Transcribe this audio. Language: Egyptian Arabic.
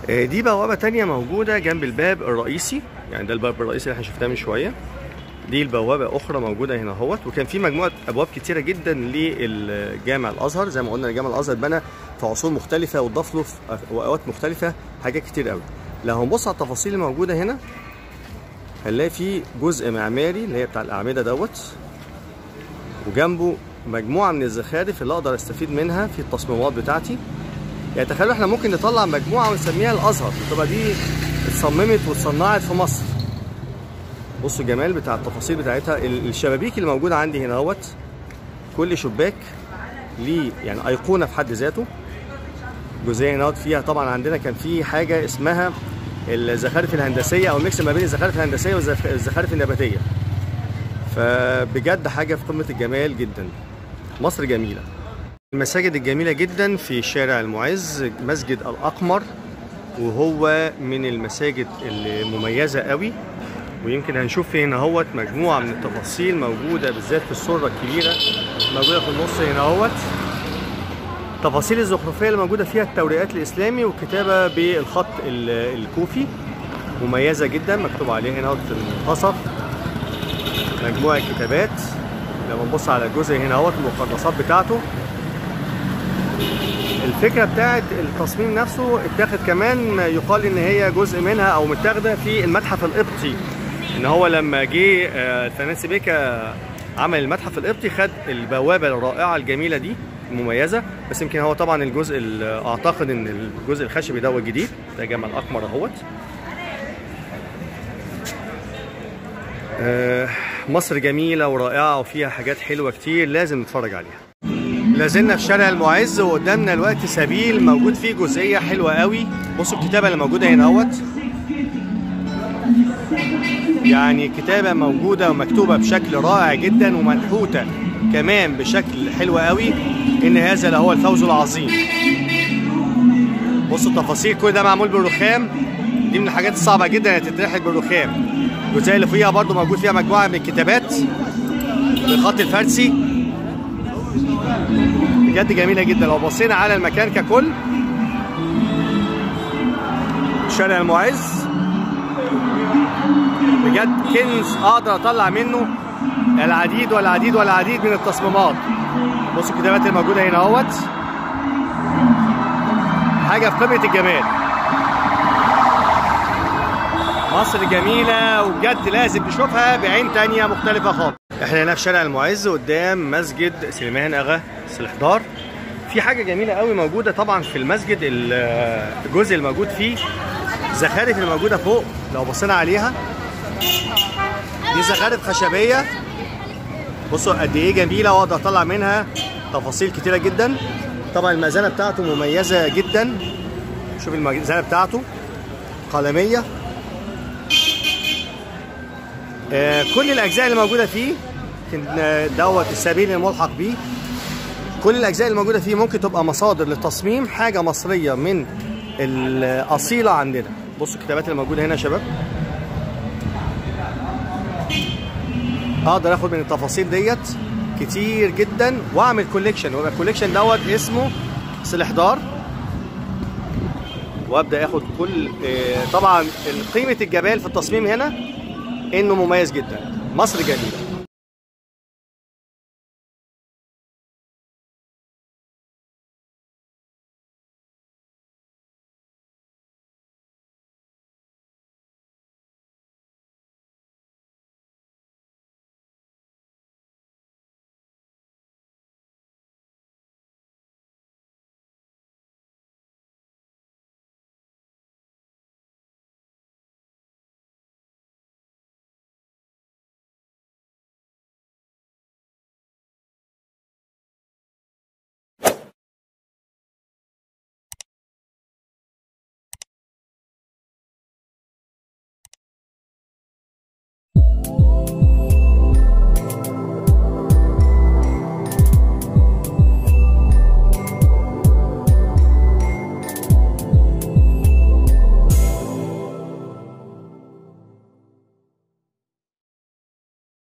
آه، دي بوابة تانية موجودة جنب الباب الرئيسي يعني ده الباب الرئيسي اللي احنا شفناه من شوية دي البوابة أخرى موجودة هنا اهوت وكان في مجموعة أبواب كتيرة جدا للجامع الأزهر زي ما قلنا الجامع الأزهر اتبنى في عصور مختلفة وضاف له في أوقات مختلفة حاجات كتير قوي لو هنبص على التفاصيل الموجودة هنا هنلاقي في جزء معماري اللي هي بتاع الأعمدة دوت وجنبه مجموعة من الزخارف اللي أقدر أستفيد منها في التصميمات بتاعتي يعني تخيلوا احنا ممكن نطلع مجموعة ونسميها الأزهر تبقى دي اتصممت واتصنعت في مصر بصوا الجمال بتاع التفاصيل بتاعتها ال- الشبابيك اللي موجودة عندي هنا اهوت كل شباك ليه يعني أيقونة في حد ذاته جزئية هنا اهوت فيها طبعا عندنا كان في حاجة اسمها الزخارف الهندسية أو الميكس ما بين الزخارف الهندسية والزخارف النباتية فبجد حاجة في قمة الجمال جدا مصر جميلة المساجد الجميلة جدا في شارع المعز مسجد الأقمر وهو من المساجد المميزة قوي ويمكن هنشوف هنا اهوت مجموعة من التفاصيل موجودة بالذات في السرة الكبيرة موجودة في النص هنا اهوت التفاصيل الزخرفية اللي موجودة فيها التوريقات الإسلامي والكتابة بالخط ال- الكوفي مميزة جدا مكتوب عليه هنا اهوت في المنتصف مجموعة كتابات لما نبص على الجزء هنا اهوت المقدسات بتاعته الفكره بتاعت التصميم نفسه اتاخد كمان يقال ان هي جزء منها او متاخده في المتحف القبطي ان هو لما جه آه، الفنان بيكا عمل المتحف القبطي خد البوابه الرائعه الجميله دي المميزه بس يمكن هو طبعا الجزء ال- اعتقد ان الجزء الخشبي ده هو الجديد ده جمع الاقمر اهوت آه، مصر جميله ورائعه وفيها حاجات حلوه كتير لازم نتفرج عليها لازلنا في شارع المعز وقدامنا الوقت سبيل موجود فيه جزئيه حلوه قوي بصوا الكتابه اللي موجوده هنا اهوت يعني كتابه موجوده ومكتوبه بشكل رائع جدا ومنحوته كمان بشكل حلو قوي ان هذا لهو الفوز العظيم بصوا التفاصيل كل ده معمول بالرخام دي من الحاجات الصعبه جدا اللي تترحل بالرخام الجزئيه اللي فيها برضو موجود فيها مجموعه من الكتابات بالخط الفارسي بجد جميله جدا لو بصينا على المكان ككل شارع المعز بجد كنز اقدر اطلع منه العديد والعديد والعديد من التصميمات بصوا الكتابات الموجوده هنا اهوت حاجه في قمه الجمال مصر جميله وبجد لازم نشوفها بعين تانية مختلفه خالص احنا هنا في شارع المعز قدام مسجد سليمان اغا سلحدار في حاجه جميله قوي موجوده طبعا في المسجد ال- الجزء الموجود فيه زخارف اللي موجوده فوق لو بصينا عليها دي زخارف خشبيه بصوا قد ايه جميله واقدر اطلع منها تفاصيل كتيره جدا طبعا المزانه بتاعته مميزه جدا شوف المزانه بتاعته قلميه آه، كل الاجزاء اللي موجوده فيه يمكن، آه، دوت السبيل الملحق بيه كل الاجزاء اللي موجوده فيه ممكن تبقى مصادر لتصميم حاجه مصريه من الاصيله عندنا بصوا الكتابات اللي موجوده هنا يا شباب اقدر اخد من التفاصيل ديت كتير جدا واعمل كوليكشن ويبقى الكوليكشن دوت اسمه سلحدار وابدا اخد كل آه، طبعا قيمه الجمال في التصميم هنا انه مميز جدا مصر جميله